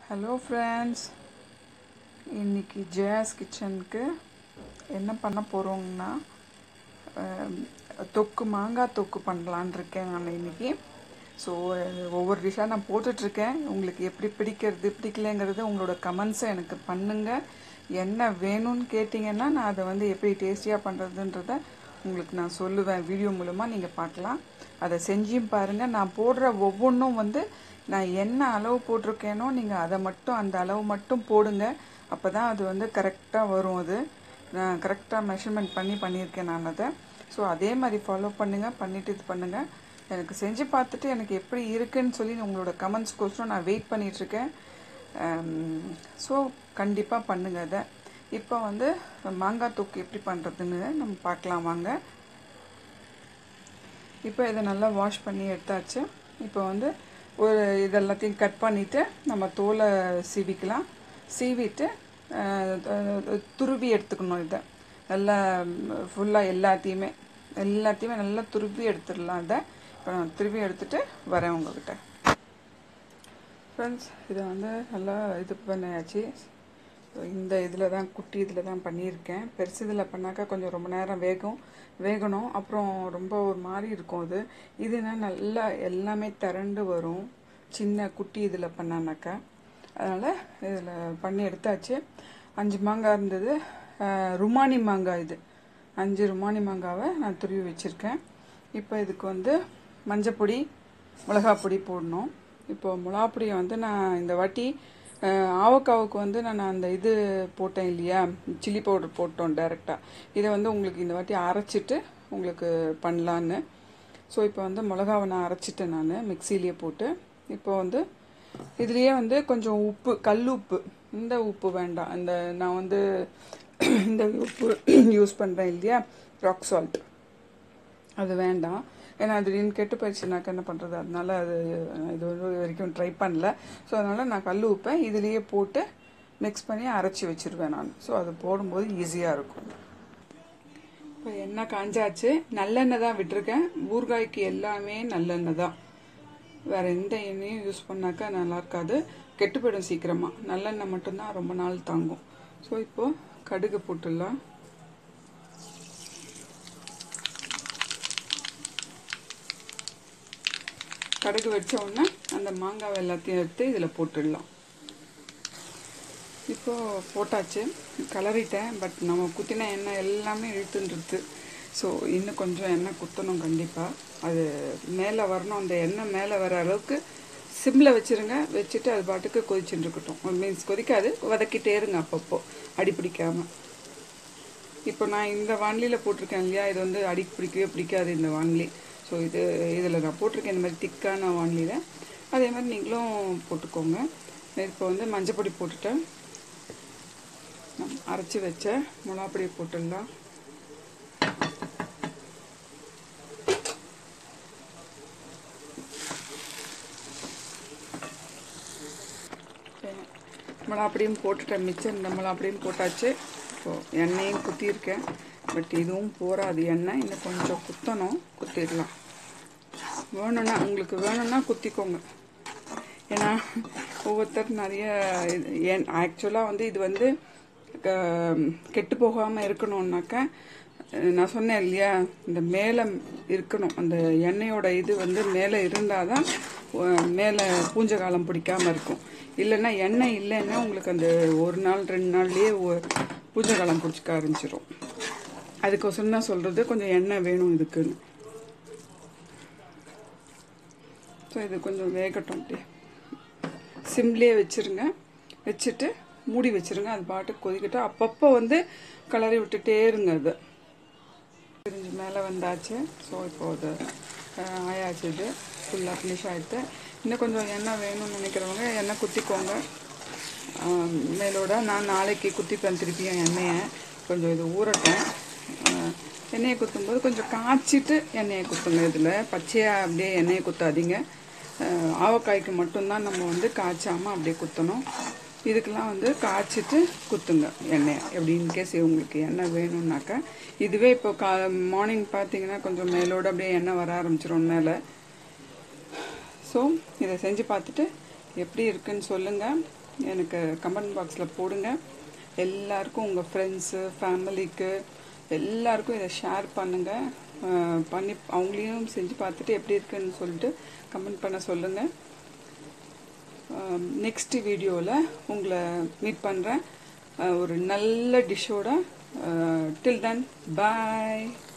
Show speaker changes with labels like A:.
A: hello friends இன்னைக்கு ஜேஸ் கிச்சனுக்கு என்ன பண்ண போகிறோங்கன்னா தொக்கு மாங்காய் தொக்கு பண்ணலான் இருக்கேன் நான் இன்னைக்கு ஸோ ஒவ்வொரு டிஷ்ஷாக நான் போட்டுட்ருக்கேன் உங்களுக்கு எப்படி பிடிக்கிறது பிடிக்கலைங்கிறது உங்களோட கமெண்ட்ஸை எனக்கு பண்ணுங்கள் என்ன வேணும்னு கேட்டிங்கன்னா நான் அதை வந்து எப்படி டேஸ்டியாக பண்ணுறதுன்றத உங்களுக்கு நான் சொல்லுவேன் வீடியோ மூலமாக நீங்கள் பார்க்கலாம் அதை செஞ்சும் பாருங்கள் நான் போடுற ஒவ்வொன்றும் வந்து நான் என்ன அளவு போட்டிருக்கேனோ நீங்கள் அதை மட்டும் அந்த அளவு மட்டும் போடுங்க அப்போ தான் அது வந்து கரெக்டாக வரும் அது நான் கரெக்டாக மெஷர்மெண்ட் பண்ணி பண்ணியிருக்கேன் நான் அதை ஸோ அதே மாதிரி ஃபாலோ பண்ணுங்கள் பண்ணிவிட்டு இது பண்ணுங்கள் எனக்கு செஞ்சு பார்த்துட்டு எனக்கு எப்படி இருக்குன்னு சொல்லி உங்களோட கமெண்ட்ஸ்க்கோசரம் நான் வெயிட் பண்ணிகிட்ருக்கேன் ஸோ கண்டிப்பாக பண்ணுங்கள் அதை இப்போ வந்து மாங்காய் தொக்கு எப்படி பண்ணுறதுன்னு நம்ம பார்க்கலாம் வாங்க இப்போ இதை நல்லா வாஷ் பண்ணி எடுத்தாச்சு இப்போ வந்து ஒரு இதெல்லாத்தையும் கட் பண்ணிவிட்டு நம்ம தோலை சீவிக்கலாம் சீவிட்டு துருவி எடுத்துக்கணும் இதை நல்லா ஃபுல்லாக எல்லாத்தையுமே எல்லாத்தையுமே நல்லா துருவி எடுத்துடலாம் இதை இப்போ நான் துருவி எடுத்துகிட்டு வரேன் உங்ககிட்ட ஃப்ரெண்ட்ஸ் இதை வந்து நல்லா இது பண்ணியாச்சு இந்த இதில் தான் குட்டி இதில் தான் பண்ணியிருக்கேன் பெருசு இதில் பண்ணாக்கா கொஞ்சம் ரொம்ப நேரம் வேகும் வேகணும் அப்புறம் ரொம்ப ஒரு மாதிரி இருக்கும் அது இதுனா நல்லா எல்லாமே திரண்டு வரும் சின்ன குட்டி இதில் பண்ணானாக்கா அதனால் இதில் பண்ணி எடுத்தாச்சு அஞ்சு மாங்காய் இருந்தது ருமானி மாங்காய் இது அஞ்சு ருமானி மாங்காவை நான் துருவி வச்சுருக்கேன் இப்போ இதுக்கு வந்து மஞ்சப்பொடி மிளகாப்பொடி போடணும் இப்போ மிளகாப்பொடியை வந்து நான் இந்த வாட்டி ஆவக்காவுக்கு வந்து நான் அந்த இது போட்டேன் இல்லையா சில்லி பவுடர் போட்டோம் டைரெக்டாக இதை வந்து உங்களுக்கு இந்த வாட்டி அரைச்சிட்டு உங்களுக்கு பண்ணலான்னு ஸோ இப்போ வந்து மிளகாவை நான் அரைச்சிட்டேன் நான் மிக்சிலேயே போட்டு இப்போ வந்து இதுலேயே வந்து கொஞ்சம் உப்பு கல் உப்பு இந்த உப்பு வேண்டாம் இந்த நான் வந்து இந்த உப்பு யூஸ் பண்ணுறேன் இல்லையா ராக் சால்ட் அது வேண்டாம் ஏன்னா திடீர்னு கெட்டு போயிடுச்சுனாக்கா என்ன பண்ணுறது அதனால அது இது வந்து வரைக்கும் ட்ரை பண்ணல ஸோ அதனால் நான் கல் உப்பேன் இதுலேயே போட்டு மிக்ஸ் பண்ணி அரைச்சி வச்சுருவேன் நான் ஸோ அது போடும்போது ஈஸியாக இருக்கும் இப்போ எண்ணெய் காஞ்சாச்சு நல்லெண்ணெய் தான் விட்டுருக்கேன் ஊறுகாய்க்கு எல்லாமே நல்லெண்ணெய் தான் வேறு எந்த எண்ணெயும் யூஸ் பண்ணாக்கா நல்லா இருக்காது கெட்டு போயிடும் சீக்கிரமாக நல்லெண்ணெய் மட்டும்தான் ரொம்ப நாள் தாங்கும் ஸோ இப்போது கடுகு போட்டுடலாம் கடுகு வச்ச உடனே அந்த மாங்காய் எல்லாத்தையும் எடுத்து இதில் போட்டுடலாம் இப்போது போட்டாச்சு கலரிட்டேன் பட் நம்ம குத்தின எண்ணெய் எல்லாமே இழுத்துன்றது ஸோ இன்னும் கொஞ்சம் எண்ணெய் குத்தணும் கண்டிப்பாக அது மேலே வரணும் அந்த எண்ணெய் மேலே வர அளவுக்கு சிம்மில் வச்சுருங்க வச்சுட்டு அது பாட்டுக்கு கொதிச்சுட்டு இருக்கட்டும் மீன்ஸ் கொதிக்காது வதக்கிட்டே இருங்க அப்பப்போ அடி பிடிக்காமல் இப்போ நான் இந்த வான்லியில் போட்டிருக்கேன் இல்லையா இது வந்து அடி பிடிக்கவே பிடிக்காது இந்த வான்லி ஸோ இது இதில் நான் போட்டிருக்கேன் இந்த மாதிரி திக்கான வான்லியில் அதே மாதிரி நீங்களும் போட்டுக்கோங்க இப்போ வந்து மஞ்சப்பொடி போட்டுட்டேன் அரைச்சி வச்ச மிளகாப்பொடியை போட்டுடலாம் மிளகாப்பொடியும் போட்டுட்டேன் மிச்சம் இந்த மிளகாப்பொடியும் போட்டாச்சு இப்போது எண்ணெயும் குத்தியிருக்கேன் பட் இதுவும் போகாது எண்ணெய் இன்னும் கொஞ்சம் குத்தணும் குத்திடலாம் வேணும்னா உங்களுக்கு வேணும்னா குத்திக்கோங்க ஏன்னா ஒவ்வொருத்தர் நிறைய என் ஆக்சுவலாக வந்து இது வந்து கெட்டு போகாமல் இருக்கணும்னாக்கா நான் சொன்னேன் இல்லையா இந்த மேலே இருக்கணும் அந்த எண்ணெயோட இது வந்து மேலே இருந்தால் தான் மேலே பூஞ்ச காலம் பிடிக்காமல் இருக்கும் இல்லைன்னா எண்ணெய் இல்லைன்னா உங்களுக்கு அந்த ஒரு நாள் ரெண்டு நாள்லேயே பூஜை காலம் பிடிச்சிக்க ஆரம்பிச்சிடும் அதுக்கோசரம் தான் சொல்கிறது கொஞ்சம் எண்ணெய் வேணும் இதுக்குன்னு ஸோ இது கொஞ்சம் வேகட்டும் அப்படியே சிம்லேயே வச்சுருங்க வச்சுட்டு மூடி வச்சுருங்க அது பாட்டுக்கு கொதிக்கட்டும் அப்பப்போ வந்து கலரி விட்டுட்டே இருங்க அது பிரிஞ்சு மேலே வந்தாச்சு ஸோ இப்போ அது ஆயாச்சு இது ஃபுல்லாக ஃபினிஷ் ஆகிடுது இன்னும் கொஞ்சம் எண்ணெய் வேணும்னு நினைக்கிறவங்க எண்ணெய் குத்திக்கோங்க மேலோட நான் நாளைக்கு குத்திப்பேன் திருப்பியும் எண்ணெயை கொஞ்சம் இது ஊறட்டும் எண்ணெயை குத்தும்போது கொஞ்சம் காய்ச்சிட்டு எண்ணெயை குத்துங்க இதில் பச்சையாக அப்படியே எண்ணெயை குத்தாதீங்க ஆவக்காய்க்கு மட்டும்தான் நம்ம வந்து காய்ச்சாமல் அப்படியே குத்தணும் இதுக்கெல்லாம் வந்து காய்ச்சிட்டு குத்துங்க எண்ணெயை எப்படி இன்கேஸ் உங்களுக்கு எண்ணெய் வேணும்னாக்கா இதுவே இப்போ கா மார்னிங் பார்த்தீங்கன்னா கொஞ்சம் மேலோடு அப்படியே எண்ணெய் வர ஆரம்பிச்சிடும் மேலே ஸோ இதை செஞ்சு பார்த்துட்டு எப்படி இருக்குன்னு சொல்லுங்கள் எனக்கு கமெண்ட் பாக்ஸில் போடுங்க எல்லாருக்கும் உங்கள் ஃப்ரெண்ட்ஸு ஃபேமிலிக்கு எல்லாருக்கும் இதை ஷேர் பண்ணுங்கள் அஹ் பண்ணி அவங்களையும் செஞ்சு பார்த்துட்டு எப்படி இருக்குன்னு சொல்லிட்டு கமெண்ட் பண்ண சொல்லுங்கள் நெக்ஸ்ட் வீடியோவில் உங்களை மீட் பண்ணுறேன் ஒரு நல்ல டிஷ்ஷோட டில் தென் பாய்